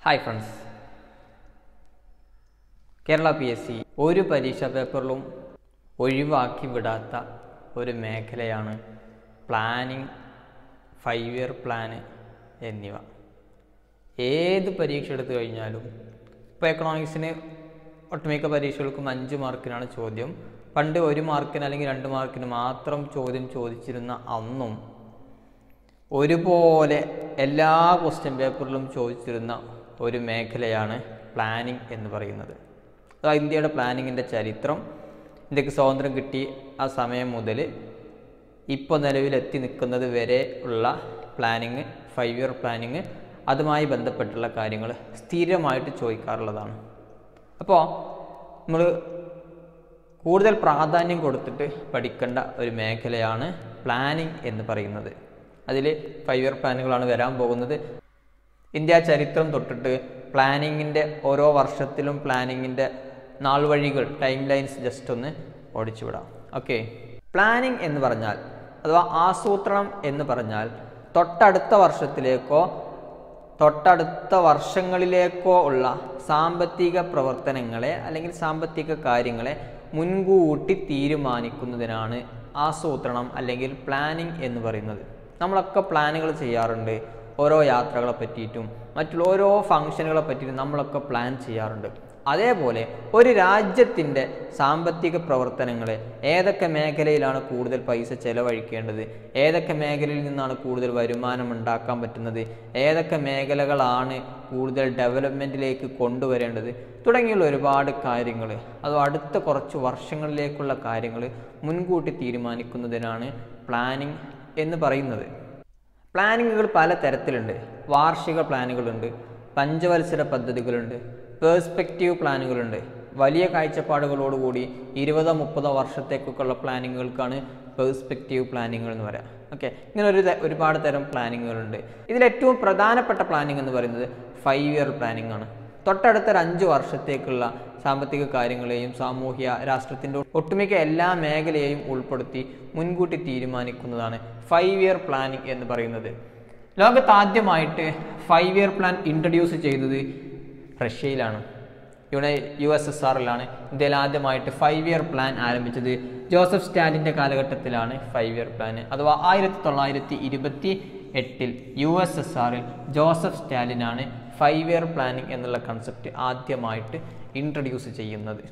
hi friends Kerala P S C ഒരു പരീക്ഷാ പേപ്പറിലും ഒഴിവാക്കി വിടാത്ത ഒരു മേഖലയാണ് പ്ലാനിങ് ഫൈവ് ഇയർ പ്ലാന് എന്നിവ ഏത് പരീക്ഷ എടുത്തു കഴിഞ്ഞാലും ഇപ്പോൾ എക്കണോമിക്സിന് ഒട്ടുമിക്ക പരീക്ഷകൾക്കും അഞ്ച് മാർക്കിനാണ് ചോദ്യം പണ്ട് ഒരു മാർക്കിന് അല്ലെങ്കിൽ രണ്ട് മാർക്കിന് മാത്രം ചോദ്യം ചോദിച്ചിരുന്ന അന്നും ഒരുപോലെ എല്ലാ ക്വസ്റ്റ്യൻ പേപ്പറിലും ചോദിച്ചിരുന്ന ഒരു മേഖലയാണ് പ്ലാനിങ് എന്ന് പറയുന്നത് അതായത് ഇന്ത്യയുടെ പ്ലാനിങ്ങിൻ്റെ ചരിത്രം ഇന്ത്യക്ക് സ്വാതന്ത്ര്യം കിട്ടി ആ സമയം മുതൽ ഇപ്പോൾ നിലവിലെത്തി നിൽക്കുന്നത് വരെ ഉള്ള പ്ലാനിങ് ഫൈവ് ഇയർ പ്ലാനിങ് അതുമായി ബന്ധപ്പെട്ടുള്ള കാര്യങ്ങൾ സ്ഥിരമായിട്ട് ചോദിക്കാറുള്ളതാണ് അപ്പോൾ നമ്മൾ കൂടുതൽ പ്രാധാന്യം കൊടുത്തിട്ട് പഠിക്കേണ്ട ഒരു മേഖലയാണ് പ്ലാനിങ് എന്ന് പറയുന്നത് അതിൽ ഫൈവ് ഇയർ പ്ലാനുകളാണ് വരാൻ പോകുന്നത് ഇന്ത്യ ചരിത്രം തൊട്ടിട്ട് പ്ലാനിങ്ങിൻ്റെ ഓരോ വർഷത്തിലും പ്ലാനിങ്ങിൻ്റെ നാൾ വഴികൾ ടൈം ലൈൻസ് ജസ്റ്റ് ഒന്ന് ഓടിച്ചു വിടാം ഓക്കെ പ്ലാനിങ് എന്ന് പറഞ്ഞാൽ അഥവാ ആസൂത്രണം എന്ന് പറഞ്ഞാൽ തൊട്ടടുത്ത വർഷത്തിലേക്കോ തൊട്ടടുത്ത വർഷങ്ങളിലേക്കോ ഉള്ള സാമ്പത്തിക പ്രവർത്തനങ്ങളെ അല്ലെങ്കിൽ സാമ്പത്തിക കാര്യങ്ങളെ മുൻകൂട്ടി തീരുമാനിക്കുന്നതിനാണ് ആസൂത്രണം അല്ലെങ്കിൽ പ്ലാനിങ് എന്ന് പറയുന്നത് നമ്മളൊക്കെ പ്ലാനുകൾ ചെയ്യാറുണ്ട് ഓരോ യാത്രകളെ പറ്റിയിട്ടും മറ്റുള്ള ഓരോ ഫംഗ്ഷനുകളെ പറ്റിയിട്ടും നമ്മളൊക്കെ പ്ലാൻ ചെയ്യാറുണ്ട് അതേപോലെ ഒരു രാജ്യത്തിൻ്റെ സാമ്പത്തിക പ്രവർത്തനങ്ങളെ ഏതൊക്കെ മേഖലയിലാണ് കൂടുതൽ പൈസ ചെലവഴിക്കേണ്ടത് ഏതൊക്കെ മേഖലയിൽ നിന്നാണ് കൂടുതൽ വരുമാനം ഉണ്ടാക്കാൻ പറ്റുന്നത് ഏതൊക്കെ മേഖലകളാണ് കൂടുതൽ ഡെവലപ്മെൻറ്റിലേക്ക് കൊണ്ടുവരേണ്ടത് തുടങ്ങിയുള്ള ഒരുപാട് കാര്യങ്ങൾ അത് അടുത്ത കുറച്ച് വർഷങ്ങളിലേക്കുള്ള കാര്യങ്ങൾ മുൻകൂട്ടി തീരുമാനിക്കുന്നതിനാണ് പ്ലാനിങ് എന്ന് പറയുന്നത് പ്ലാനിങ്ങുകൾ പല തരത്തിലുണ്ട് വാർഷിക പ്ലാനുകളുണ്ട് പഞ്ചവത്സര പദ്ധതികളുണ്ട് പേഴ്സ്പെക്റ്റീവ് പ്ലാനുകളുണ്ട് വലിയ കാഴ്ചപ്പാടുകളോടുകൂടി ഇരുപതോ മുപ്പതോ വർഷത്തേക്കൊക്കെയുള്ള പ്ലാനിങ്ങുകൾക്കാണ് പേഴ്സ്പെക്റ്റീവ് പ്ലാനിങ്ങുകൾ എന്ന് പറയാം ഓക്കെ ഇങ്ങനെ ഒരു ത- ഒരുപാട് തരം പ്ലാനിങ്ങുകളുണ്ട് ഇതിൽ ഏറ്റവും പ്രധാനപ്പെട്ട പ്ലാനിങ് എന്ന് പറയുന്നത് ഫൈവ് ഇയർ പ്ലാനിംഗ് ആണ് തൊട്ടടുത്ത ഒരു അഞ്ച് വർഷത്തേക്കുള്ള സാമ്പത്തിക കാര്യങ്ങളെയും സാമൂഹ്യ രാഷ്ട്രത്തിൻ്റെ ഒട്ടുമിക്ക എല്ലാ മേഖലയെയും ഉൾപ്പെടുത്തി മുൻകൂട്ടി തീരുമാനിക്കുന്നതാണ് ഫൈവ് ഇയർ പ്ലാനിംഗ് എന്ന് പറയുന്നത് ലോകത്ത് ആദ്യമായിട്ട് ഫൈവ് ഇയർ പ്ലാൻ ഇൻട്രൊഡ്യൂസ് ചെയ്തത് റഷ്യയിലാണ് ഇവിടെ യു എസ് എസ് ആറിലാണ് ഇന്ത്യയിൽ ആദ്യമായിട്ട് ഫൈവ് ഇയർ പ്ലാൻ ആരംഭിച്ചത് ജോസഫ് സ്റ്റാലിൻ്റെ കാലഘട്ടത്തിലാണ് ഫൈവ് ഇയർ പ്ലാൻ അഥവാ ആയിരത്തി തൊള്ളായിരത്തി ഇരുപത്തി എട്ടിൽ യു എസ് എസ് ആറിൽ ജോസഫ് സ്റ്റാലിനാണ് ഫൈവ് ഇയർ പ്ലാനിംഗ് എന്നുള്ള കൺസെപ്റ്റ് ആദ്യമായിട്ട് ഇൻട്രൊഡ്യൂസ് ചെയ്യുന്നത്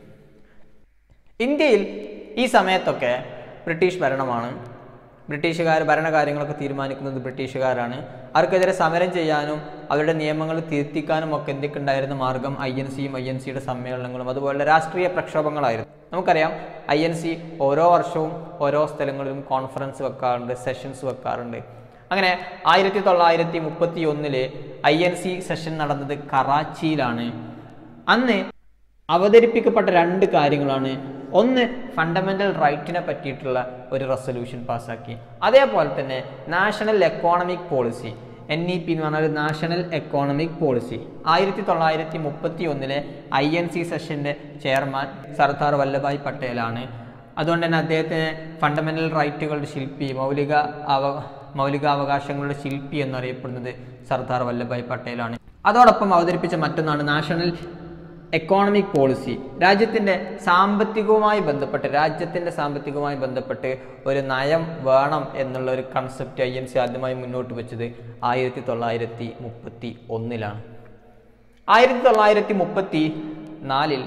ഇന്ത്യയിൽ ഈ സമയത്തൊക്കെ ബ്രിട്ടീഷ് ഭരണമാണ് ബ്രിട്ടീഷുകാർ ഭരണകാര്യങ്ങളൊക്കെ തീരുമാനിക്കുന്നത് ബ്രിട്ടീഷുകാരാണ് അവർക്കെതിരെ സമരം ചെയ്യാനും അവരുടെ നിയമങ്ങൾ തിരുത്തിക്കാനും ഒക്കെ എന്തൊക്കെ ഉണ്ടായിരുന്ന മാർഗം ഐ എൻ സിയും ഐ എൻ സിയുടെ സമ്മേളനങ്ങളും അതുപോലെ രാഷ്ട്രീയ പ്രക്ഷോഭങ്ങളായിരുന്നു നമുക്കറിയാം ഐ എൻ സി ഓരോ വർഷവും ഓരോ സ്ഥലങ്ങളിലും കോൺഫറൻസ് വെക്കാറുണ്ട് സെഷൻസ് വെക്കാറുണ്ട് അങ്ങനെ ആയിരത്തി തൊള്ളായിരത്തി മുപ്പത്തി ഒന്നില് ഐ എൻ സി സെഷൻ നടന്നത് കറാച്ചിയിലാണ് അന്ന് അവതരിപ്പിക്കപ്പെട്ട രണ്ട് കാര്യങ്ങളാണ് ഒന്ന് ഫണ്ടമെന്റൽ റൈറ്റിനെ പറ്റിയിട്ടുള്ള ഒരു റെസൊല്യൂഷൻ പാസ്സാക്കി അതേപോലെ തന്നെ national economic policy N E P എന്ന് പറഞ്ഞാൽ നാഷണൽ എക്കോണമിക് പോളിസി ആയിരത്തി തൊള്ളായിരത്തി മുപ്പത്തി ഒന്നിലെ ഐ എൻ സി സെഷൻ്റെ ചെയർമാൻ സർദാർ വല്ലഭായ് പട്ടേലാണ് അതുകൊണ്ട് തന്നെ അദ്ദേഹത്തിന് ഫണ്ടമെന്റൽ റൈറ്റുകളുടെ ശില്പി മൗലിക അവ മൗലികാവകാശങ്ങളുടെ ശില്പി എന്നറിയപ്പെടുന്നത് സർദാർ വല്ലഭായ് പട്ടേലാണ് അതോടൊപ്പം അവതരിപ്പിച്ച മറ്റൊന്നാണ് നാഷണൽ എക്കോണമിക് പോളിസി രാജ്യത്തിൻ്റെ സാമ്പത്തികവുമായി ബന്ധപ്പെട്ട് രാജ്യത്തിൻ്റെ സാമ്പത്തികവുമായി ബന്ധപ്പെട്ട് ഒരു നയം വേണം എന്നുള്ള ഒരു കൺസെപ്റ്റ് ഐ എൻ സി ആദ്യമായി മുന്നോട്ട് വെച്ചത് ആയിരത്തി തൊള്ളായിരത്തി മുപ്പത്തി ഒന്നിലാണ് ആയിരത്തി തൊള്ളായിരത്തി മുപ്പത്തി നാലിൽ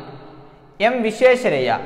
M Visvesvaraya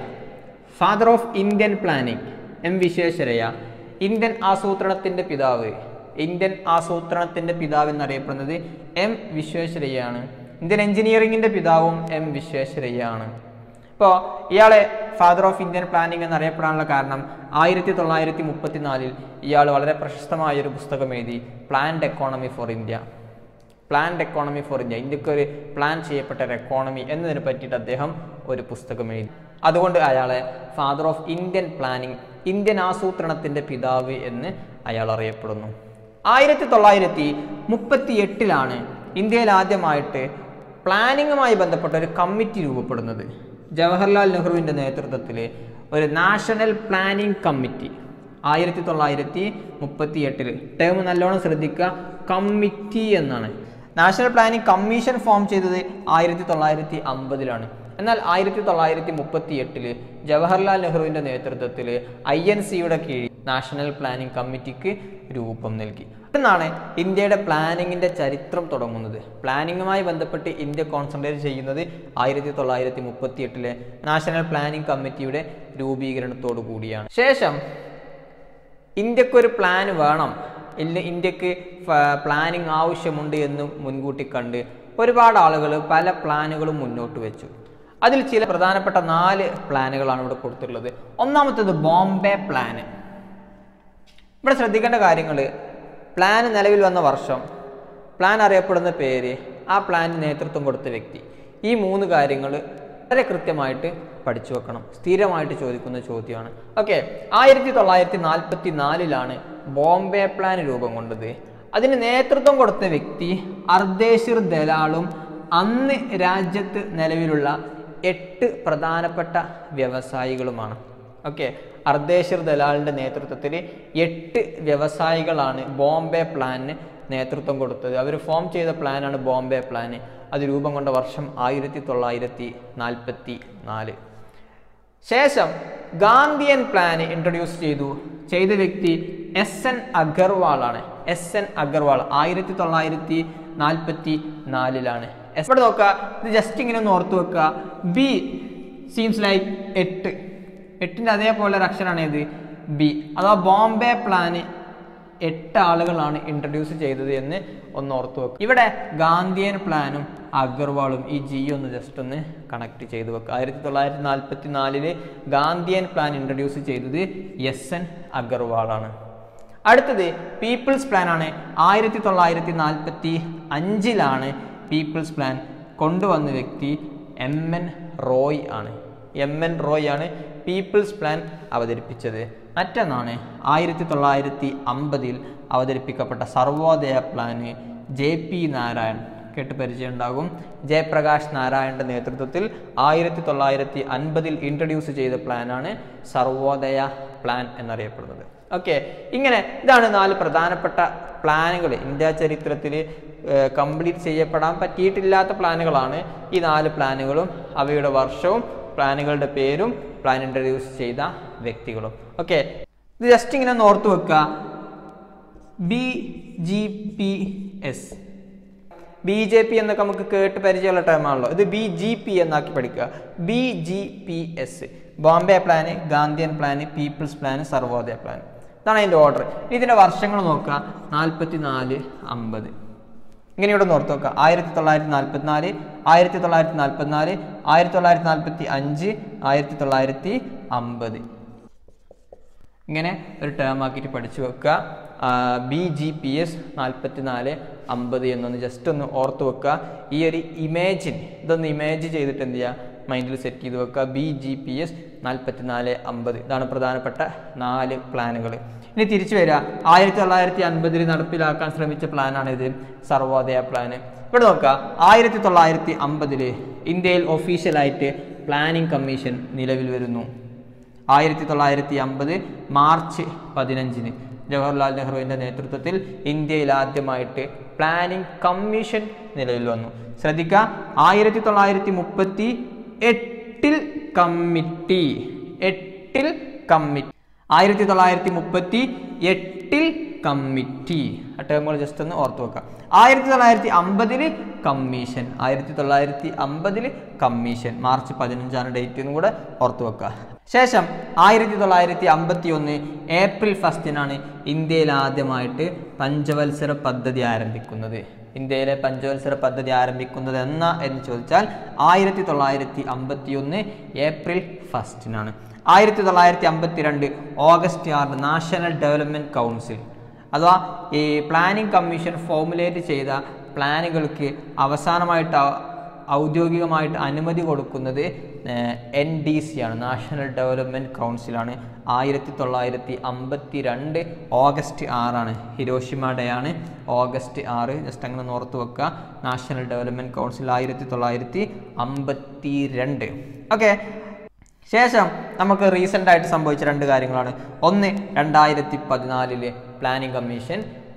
father of Indian planning M Visvesvaraya Indian ആസൂത്രണത്തിൻ്റെ പിതാവ് ഇന്ത്യൻ ആസൂത്രണത്തിൻ്റെ പിതാവ് എന്നറിയപ്പെടുന്നത് എം വിശ്വേശ്വരയ്യാണ് ഇന്ത്യൻ എഞ്ചിനീയറിംഗിൻ്റെ പിതാവും എം വിശ്വേശ്വരയ്യാണ് ഇപ്പോൾ ഇയാളെ ഫാദർ ഓഫ് ഇന്ത്യൻ പ്ലാനിംഗ് എന്നറിയപ്പെടാനുള്ള കാരണം ആയിരത്തി തൊള്ളായിരത്തി മുപ്പത്തിനാലിൽ ഇയാൾ വളരെ പ്രശസ്തമായ ഒരു പുസ്തകം എഴുതി planned economy for India planned economy for India ഇന്ത്യക്ക് ഒരു പ്ലാൻ ചെയ്യപ്പെട്ട ഒരു എക്കോണമി എന്നതിനെ പറ്റിയിട്ട് അദ്ദേഹം ഒരു പുസ്തകം എഴുതി അതുകൊണ്ട് അയാളെ father of Indian planning Indian ആസൂത്രണത്തിൻ്റെ പിതാവ് എന്ന് അയാൾ അറിയപ്പെടുന്നു ആയിരത്തി തൊള്ളായിരത്തി മുപ്പത്തി എട്ടിലാണ് ഇന്ത്യയിൽ ആദ്യമായിട്ട് പ്ലാനിങ്ങുമായി ബന്ധപ്പെട്ട ഒരു കമ്മിറ്റി രൂപപ്പെടുന്നത് ജവഹർലാൽ നെഹ്റുവിൻ്റെ നേതൃത്വത്തിൽ ഒരു നാഷണൽ പ്ലാനിംഗ് കമ്മിറ്റി ആയിരത്തി തൊള്ളായിരത്തി മുപ്പത്തി എട്ടിൽ ടേം നല്ലോണം ശ്രദ്ധിക്കുക കമ്മിറ്റി എന്നാണ് നാഷണൽ പ്ലാനിംഗ് കമ്മീഷൻ ഫോം ചെയ്തത് ആയിരത്തി തൊള്ളായിരത്തി അമ്പതിലാണ് എന്നാൽ ആയിരത്തി തൊള്ളായിരത്തി മുപ്പത്തി എട്ടില് ജവഹർലാൽ നെഹ്റുവിന്റെ നേതൃത്വത്തിൽ ഐ എൻ സിയുടെ കീഴിൽ നാഷണൽ പ്ലാനിംഗ് കമ്മിറ്റിക്ക് രൂപം നൽകി എന്നാണ് ഇന്ത്യയുടെ പ്ലാനിങ്ങിന്റെ ചരിത്രം തുടങ്ങുന്നത് പ്ലാനിങ്ങുമായി ബന്ധപ്പെട്ട് ഇന്ത്യ കോൺസെൻട്രേറ്റ് ചെയ്യുന്നത് ആയിരത്തി തൊള്ളായിരത്തി മുപ്പത്തി എട്ടിലെ നാഷണൽ പ്ലാനിംഗ് കമ്മിറ്റിയുടെ രൂപീകരണത്തോടു കൂടിയാണ് ശേഷം ഇന്ത്യക്കൊരു പ്ലാൻ വേണം ഇല്ല ഇന്ത്യക്ക് പ്ലാനിങ് ആവശ്യമുണ്ട് എന്ന് മുൻകൂട്ടി കണ്ട് ഒരുപാട് ആളുകൾ പല പ്ലാനുകളും മുന്നോട്ട് വെച്ചു അതിൽ ചില പ്രധാനപ്പെട്ട നാല് പ്ലാനുകളാണ് ഇവിടെ കൊടുത്തിട്ടുള്ളത് ഒന്നാമത്തേത് ബോംബെ പ്ലാന് ഇവിടെ ശ്രദ്ധിക്കേണ്ട കാര്യങ്ങൾ പ്ലാൻ നിലവിൽ വന്ന വർഷം പ്ലാൻ അറിയപ്പെടുന്ന പേര് ആ പ്ലാനിന് നേതൃത്വം കൊടുത്ത വ്യക്തി ഈ മൂന്ന് കാര്യങ്ങൾ വളരെ കൃത്യമായിട്ട് പഠിച്ചു വെക്കണം സ്ഥിരമായിട്ട് ചോദിക്കുന്ന ചോദ്യമാണ് ഓക്കെ ആയിരത്തി തൊള്ളായിരത്തി നാൽപ്പത്തി നാലിലാണ് ബോംബെ പ്ലാൻ രൂപം കൊണ്ടത് അതിന് നേതൃത്വം കൊടുത്ത വ്യക്തി അർദ്ദേശ്വർ ദലാളും അന്ന് രാജ്യത്ത് നിലവിലുള്ള എട്ട് പ്രധാനപ്പെട്ട വ്യവസായികളുമാണ് ഓക്കെ അർദ്ദേശ്വർ ദലാലിൻ്റെ നേതൃത്വത്തിൽ എട്ട് വ്യവസായികളാണ് ബോംബെ പ്ലാനിന് നേതൃത്വം കൊടുത്തത് അവർ ഫോം ചെയ്ത പ്ലാനാണ് ബോംബെ പ്ലാന് അത് രൂപം കൊണ്ട വർഷം ആയിരത്തി തൊള്ളായിരത്തി നാൽപ്പത്തി നാല് ശേഷം ഗാന്ധിയൻ പ്ലാൻ ഇൻട്രൊഡ്യൂസ് ചെയ്തു ചെയ്ത വ്യക്തി എസ് എൻ അഗർവാൾ ആണ് എസ് എൻ അഗർവാൾ ആയിരത്തി തൊള്ളായിരത്തി നാൽപ്പത്തി നാലിലാണ് ഇവിടെ നോക്കുക ഇത് ജസ്റ്റ് ഇങ്ങനെ ഒന്ന് ഓർത്ത് വെക്കുക ബി സീംസ് ലൈക്ക് എട്ട് എട്ടിൻ്റെ അതേപോലെ ഒരു അക്ഷരമാണ് ഇത് ബി അഥവാ ബോംബെ പ്ലാന് എട്ട് ആളുകളാണ് ഇൻട്രൊഡ്യൂസ് ചെയ്തത് എന്ന് ഒന്ന് ഓർത്ത് വെക്കുക ഇവിടെ ഗാന്ധിയൻ പ്ലാനും അഗർവാളും ഈ ജി ഒന്ന് ജസ്റ്റ് ഒന്ന് കണക്ട് ചെയ്ത് വെക്കുക ആയിരത്തി തൊള്ളായിരത്തി നാൽപ്പത്തി നാലില് ഗാന്ധിയൻ പ്ലാൻ ഇൻട്രൊഡ്യൂസ് ചെയ്തത് എസ് എൻ അഗർവാളാണ് അടുത്തത് പീപ്പിൾസ് പ്ലാൻ ആണ് ആയിരത്തി തൊള്ളായിരത്തി നാൽപ്പത്തി അഞ്ചിലാണ് പീപ്പിൾസ് പ്ലാൻ കൊണ്ടുവന്ന വ്യക്തി എം എൻ റോയ് ആണ് എം എൻ റോയ് ആണ് പീപ്പിൾസ് പ്ലാൻ അവതരിപ്പിച്ചത് മറ്റൊന്നാണ് ആയിരത്തി തൊള്ളായിരത്തി അമ്പതിൽ അവതരിപ്പിക്കപ്പെട്ട Sarvodaya plan J P Narayan കേട്ട് പരിചയം ഉണ്ടാകും ജയപ്രകാശ് നാരായണന്റെ നേതൃത്വത്തിൽ ആയിരത്തി തൊള്ളായിരത്തി അൻപതിൽ ഇൻട്രൊഡ്യൂസ് ചെയ്ത പ്ലാനാണ് സർവോദയ പ്ലാൻ എന്നറിയപ്പെടുന്നത് ഓക്കെ ഇങ്ങനെ ഇതാണ് നാല് പ്രധാനപ്പെട്ട പ്ലാനുകൾ ഇന്ത്യ ചരിത്രത്തിൽ കംപ്ലീറ്റ് ചെയ്യപ്പെടാൻ പറ്റിയിട്ടില്ലാത്ത പ്ലാനുകളാണ് ഈ നാല് പ്ലാനുകളും അവയുടെ വർഷവും പ്ലാനുകളുടെ പേരും പ്ലാൻ ഇൻട്രൊഡ്യൂസ് ചെയ്ത വ്യക്തികളും ഓക്കെ ഇത് ജസ്റ്റ് ഇങ്ങനെ ഒന്ന് ഓർത്ത് വെക്കുക B G P S B J P എന്നൊക്കെ നമുക്ക് കേട്ട് പരിചയമുള്ള ടൈമാണല്ലോ ഇത് ബി ജി പി എന്നാക്കി പഠിക്കുക B G P S Bombay plan Gandhian plan people's plan Sarvodaya plan ഇതാണ് അതിൻ്റെ ഓർഡർ ഇതിൻ്റെ വർഷങ്ങൾ നോക്കുക നാൽപ്പത്തി നാല് അമ്പത് ഇങ്ങനെ ഇവിടെ ഓർത്ത് നോക്കുക ആയിരത്തി തൊള്ളായിരത്തി നാൽപ്പത്തി നാല് ആയിരത്തി തൊള്ളായിരത്തി നാൽപ്പത്തി നാല് ആയിരത്തി തൊള്ളായിരത്തി നാൽപ്പത്തി അഞ്ച് ആയിരത്തി തൊള്ളായിരത്തി അമ്പത് ഇങ്ങനെ ഒരു ടേം ആക്കിയിട്ട് പഠിച്ചു വെക്കുക ബി ജി പി എസ് നാൽപ്പത്തി നാല് അമ്പത് എന്നൊന്ന് ജസ്റ്റ് ഒന്ന് ഓർത്ത് വെക്കുക ഈ ഒരു ഇമേജിന് ഇതൊന്ന് ഇമേജ് ചെയ്തിട്ട് എന്ത് ചെയ്യുക മൈൻഡിൽ സെറ്റ് ചെയ്ത് വെക്കുക ബി ജി പി എസ് നാൽപ്പത്തി നാല് അമ്പത് ഇതാണ് പ്രധാനപ്പെട്ട നാല് പ്ലാനുകൾ ഇനി തിരിച്ചു വരിക ആയിരത്തി തൊള്ളായിരത്തി അൻപതിൽ നടപ്പിലാക്കാൻ ശ്രമിച്ച പ്ലാനാണിത് സർവോദയ പ്ലാന് ഇവിടെ നോക്കുക ആയിരത്തി തൊള്ളായിരത്തി അമ്പതില് ഇന്ത്യയിൽ ഒഫീഷ്യലായിട്ട് പ്ലാനിംഗ് കമ്മീഷൻ നിലവിൽ വരുന്നു ആയിരത്തി തൊള്ളായിരത്തി അമ്പത് മാർച്ച് പതിനഞ്ചിന് ജവഹർലാൽ നെഹ്റുവിൻ്റെ നേതൃത്വത്തിൽ ഇന്ത്യയിൽ ആദ്യമായിട്ട് പ്ലാനിംഗ് കമ്മീഷൻ നിലവിൽ വന്നു ശ്രദ്ധിക്കുക ആയിരത്തി തൊള്ളായിരത്തി മുപ്പത്തി എട്ടിൽ കമ്മിറ്റി എട്ടിൽ കമ്മിറ്റി ആയിരത്തി തൊള്ളായിരത്തി മുപ്പത്തി എട്ടിൽ കമ്മിറ്റി ആ ടേമുകൾ ജസ്റ്റ് ഒന്ന് ഓർത്ത് വെക്കാം ആയിരത്തി തൊള്ളായിരത്തി അമ്പതിൽ കമ്മീഷൻ ആയിരത്തി തൊള്ളായിരത്തി അമ്പതിൽ കമ്മീഷൻ മാർച്ച് പതിനഞ്ചാണ് ഡേറ്റ് എന്നും കൂടെ ഓർത്ത് വെക്കുക ശേഷം ആയിരത്തി തൊള്ളായിരത്തി അമ്പത്തി ഒന്ന് ഏപ്രിൽ ഫസ്റ്റിനാണ് ഇന്ത്യയിൽ ആദ്യമായിട്ട് പഞ്ചവത്സര പദ്ധതി ആരംഭിക്കുന്നത് ഇന്ത്യയിലെ പഞ്ചവത്സര പദ്ധതി ആരംഭിക്കുന്നത് എന്ന എന്ന് ചോദിച്ചാൽ ആയിരത്തി തൊള്ളായിരത്തി അമ്പത്തി ഒന്ന് ഏപ്രിൽ ഫസ്റ്റിനാണ് ആയിരത്തി തൊള്ളായിരത്തി അമ്പത്തി രണ്ട് ഓഗസ്റ്റ് ആറ് നാഷണൽ ഡെവലപ്മെൻറ്റ് കൗൺസിൽ അഥവാ ഈ പ്ലാനിംഗ് കമ്മീഷൻ ഫോമുലേറ്റ് ചെയ്ത പ്ലാനുകൾക്ക് അവസാനമായിട്ട് ഔ- ഔദ്യോഗികമായിട്ട് അനുമതി കൊടുക്കുന്നത് എൻ ഡി സി ആണ് നാഷണൽ ഡെവലപ്മെൻറ്റ് കൗൺസിലാണ് ആയിരത്തി തൊള്ളായിരത്തി അമ്പത്തി രണ്ട് ഓഗസ്റ്റ് ആറാണ് ഹിരോഷിമ ഡേ ആണ് ഓഗസ്റ്റ് ആറ് ജസ്റ്റ് അങ്ങനെ ഒന്ന് ഓർത്ത് വെക്കുക നാഷണൽ ഡെവലപ്മെൻറ്റ് കൗൺസിൽ ആയിരത്തി തൊള്ളായിരത്തി അമ്പത്തി രണ്ട് ഓക്കെ ശേഷം നമുക്ക് റീസെൻ്റ് ആയിട്ട് സംഭവിച്ച രണ്ട് കാര്യങ്ങളാണ് ഒന്ന് രണ്ടായിരത്തി പതിനാലിലെ പ്ലാനിംഗ് കമ്മീഷൻ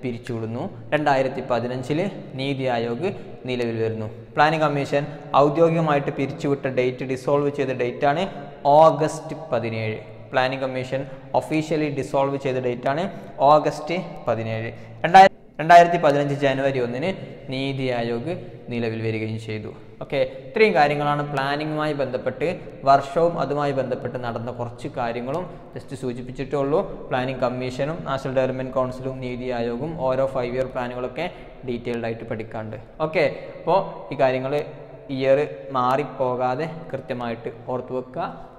പിരിച്ചുവിടുന്നു രണ്ടായിരത്തി പതിനഞ്ചിൽ നീതി ആയോഗ് നിലവിൽ വരുന്നു പ്ലാനിംഗ് കമ്മീഷൻ ഔദ്യോഗികമായിട്ട് പിരിച്ചുവിട്ട ഡേറ്റ് ഡിസോൾവ് ചെയ്ത ഡേറ്റാണ് ഓഗസ്റ്റ് പതിനേഴ് പ്ലാനിംഗ് കമ്മീഷൻ ഒഫീഷ്യലി ഡിസോൾവ് ചെയ്ത ഡേറ്റാണ് ഓഗസ്റ്റ് പതിനേഴ് രണ്ടായിരത്തി രണ്ടായിരത്തി പതിനഞ്ച് ജനുവരി ഒന്നിന് നീതി ആയോഗ് നിലവിൽ വരികയും ചെയ്തു ഓക്കെ ഇത്രയും കാര്യങ്ങളാണ് പ്ലാനിങ്ങുമായി ബന്ധപ്പെട്ട് വർഷവും അതുമായി ബന്ധപ്പെട്ട് നടന്ന കുറച്ച് കാര്യങ്ങളും ജസ്റ്റ് സൂചിപ്പിച്ചിട്ടേ ഉള്ളൂ പ്ലാനിംഗ് കമ്മീഷനും നാഷണൽ ഡെവലപ്മെൻറ്റ് കൗൺസിലും നീതി ആയോഗും ഓരോ ഫൈവ് ഇയർ പ്ലാനുകളൊക്കെ ഡീറ്റെയിൽഡ് ആയിട്ട് പഠിക്കാണ്ട് ഓക്കെ അപ്പോൾ ഈ കാര്യങ്ങൾ ഇയർ മാറിപ്പോകാതെ കൃത്യമായിട്ട് ഓർത്തു വെക്കുക